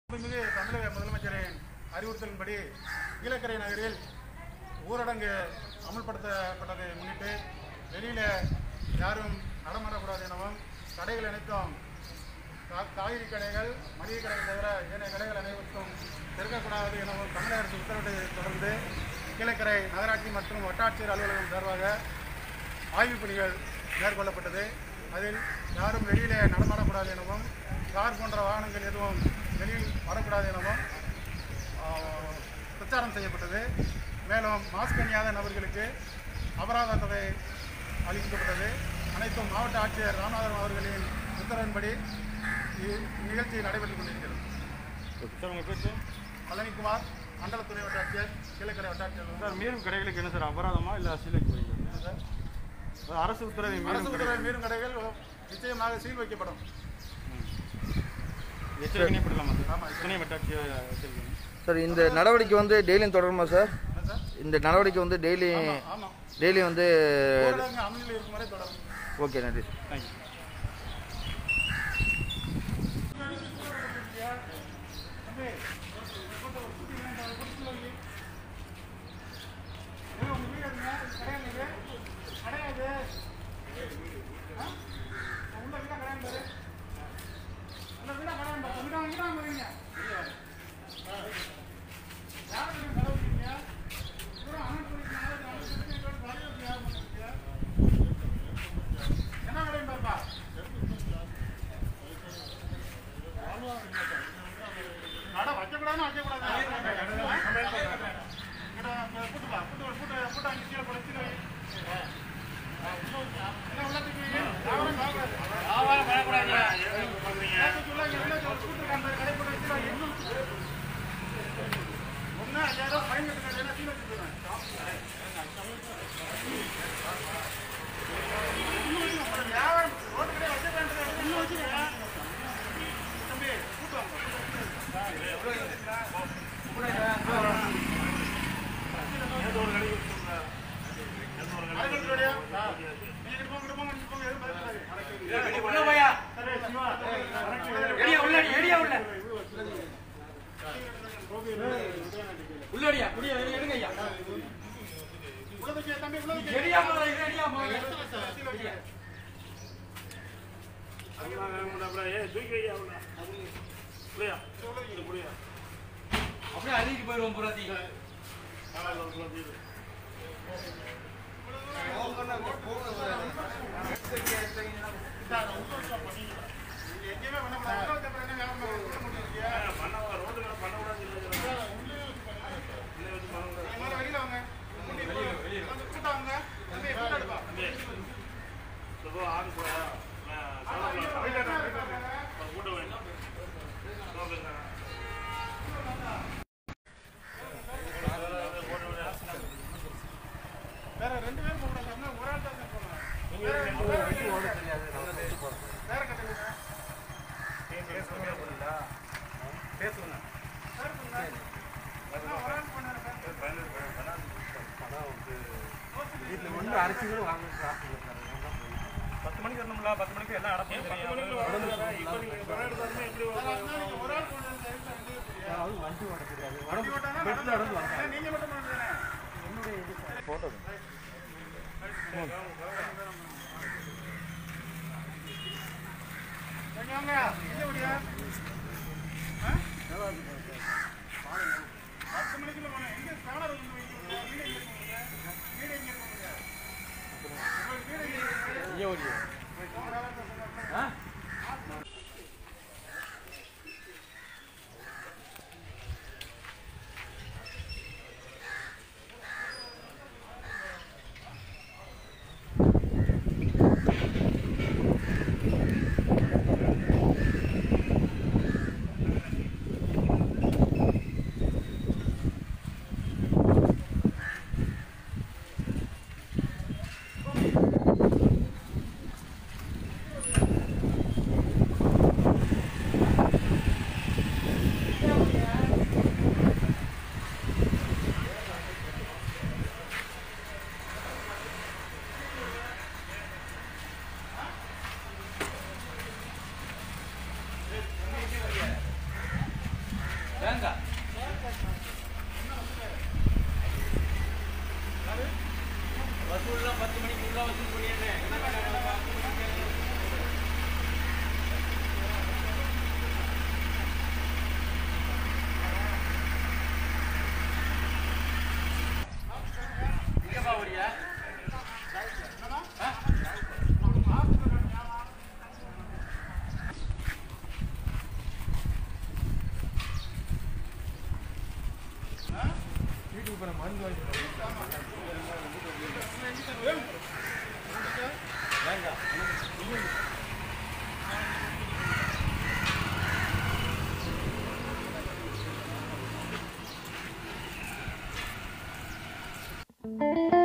மாண்புமிகு தமிழக முதலமைச்சரின் அறிவுறுத்தலின்படி கீழக்கரை நகரில் ஊரடங்கு அமல்படுத்தப்பட்டதை முன்னிட்டு வெளியில யாரும் நடமாடக்கூடாது எனவும் கடைகள் அனைத்தும் கா- காய்கறி கடைகள் மளிகை கடைகள் தவிர ஏனைய கடைகள் அனைவருக்கும் திறக்கக்கூடாது எனவும் தமிழக அரசு உத்தரவிட்டதை தொடர்ந்து கீழக்கரை நகராட்சி மற்றும் வட்டாட்சியர் அலுவலகம் சார்பாக ஆய்வுப் பணிகள் மேற்கொள்ளப்பட்டது அதில் யாரும் வெளியிலே நடமாடக்கூடாது எனவும் கார் போன்ற வாகனங்கள் எதுவும் வெளியில் வரக்கூடாது எனவும் ஆஹ், பிரச்சாரம் செய்யப்பட்டது மேலும் மாஸ்க் அணியாத நபர்களுக்கு அபராத தொகை அளிக்கப்பட்டது அனைத்தும் மாவட்ட ஆட்சியர் ராமநாதன் அவர்களின் உத்தரவின்படி இ- இந்நிகழ்ச்சி நடைபெற்றுக் கொண்டிருக்கிறது சார் உங்கள் பேர் சார் பழனிக்குமார் மண்டல துணை வட்டாட்சியர் கீழக்கரை வட்டாட்சியர் சார் மீறும் கடைகளுக்கு என்ன சார் அபராதமா இல்லை சீலைக்கு போறீங்க சார் சார், அரசு உத்தரவை மீறும் அரசு கடை உத்தரவை மீறும் கடைகள் நிச்சயமாக சீல் வைக்கப்படும் எச்சரிக்கை பண்ணலாமா சார் ஆமாம். துணை வட்டாட்சியை எச்சரிக்கை சார் இந்த நடவடிக்கை வந்து டெய்லியும் தொடருமா சார் என்ன சார் இந்த நடவடிக்கை வந்து டெய்லி ஆமாம் டெய்லி வந்து ஊரடங்கு அமலில் இருக்கும் வரை தொடரும் ஓகே நன்றி சார் தேங்க்யூ என்ன கடைன்னு பாருப்பா நட வைக்கக்கூடாதுன்னு வைக்கக்கூடாது இங்கட கூட்டு வா கூட்டு வா, கூட்டு கூட்டு அங்கே கீழே போட கீழே வை. என்ன உள்ள தூக்கி வை. வியாபாரம் பார்க்கக்கூடாது. ஏன் தூக்கி உள்ள இங்க உள்ள ஒரு கூட்டு இருக்கான் பாரு, கடை போட்டு கீழே வை. ஒண்ணு ஐயாயிரம் ஃபைன் கட்டுங்க, இல்லைன்னா கீழே வச்சுருவேன். வியாபாரம் ரோட்டு கடையை வைக்கக்கூடாது. இன்னும் வச்சுருங்க. தம்பி, கூட்டு வாங்க. அரைக்கட்டுடையா? ஆ. நீங்க இங்கிட்டு போங்க, இங்கிட்டு போங்க, இங்கிட்டு போங்க, எதுவும் பயப்படாதீங்க. சரி, சிவா. உள்ள தூக்கி, தம்பி, உள்ள தூக்கி. எடுத்து வச்சு, சீல வச்சு. அப்படியே அழுகி போயிடுவோம் புறாத்தி இந்தாங்க, உள்ள வச்சு பண்ணீங்க. நீங்க எங்கேயுமே பண்ணக்கூடாது. உள்ள வச்ச அப்புறம் என்ன வியாபாரம் பண்ண முடியலையா? நீங்க முதல்ல வெளியில வாங்க. கூட்டிட்டு போ. வந்து கூட்டம் வாங்க. தம்பி, கூட்டம் எடுப்பா. வெளியில எடுப்பா, வெளியில எடுப்பா. வேற ரெண்டு பேரும் போக கூடாது. அப்படின்னா ஒரு ஆள் தான் சார் போகணும். வேற ரெண்டு பேரும் வேற கட்டுங்க. பத்து மணிக்கு வரணும்ல பத்து மணிக்கு எல்லாம் அடப்பணும் ஒரு ஆள் கொண்டு வந்து வண்டி ஓட்டானா நடந்து வரணும். நீங்க மட்டும் பண்ணுறேன் வாங்க எங்க ஓடியா ஆ? பத்து மணிக்குள்ள போனேன் எங்க காலர் வந்து வைக்கிறீங்க? வீடு எங்க இருக்கீங்க வீடு எங்க இருக்கீங்க உங்களுக்கு வீடு எங்க இருக்கு போங்க, வேலை பார்க்க சொல்லுங்க. ஏங்க வசூல்லாம் பத்து மணிக்கு உள்ள வசூல் பண்ணிடுறேன் எங்கப்பா ஓடியா Thank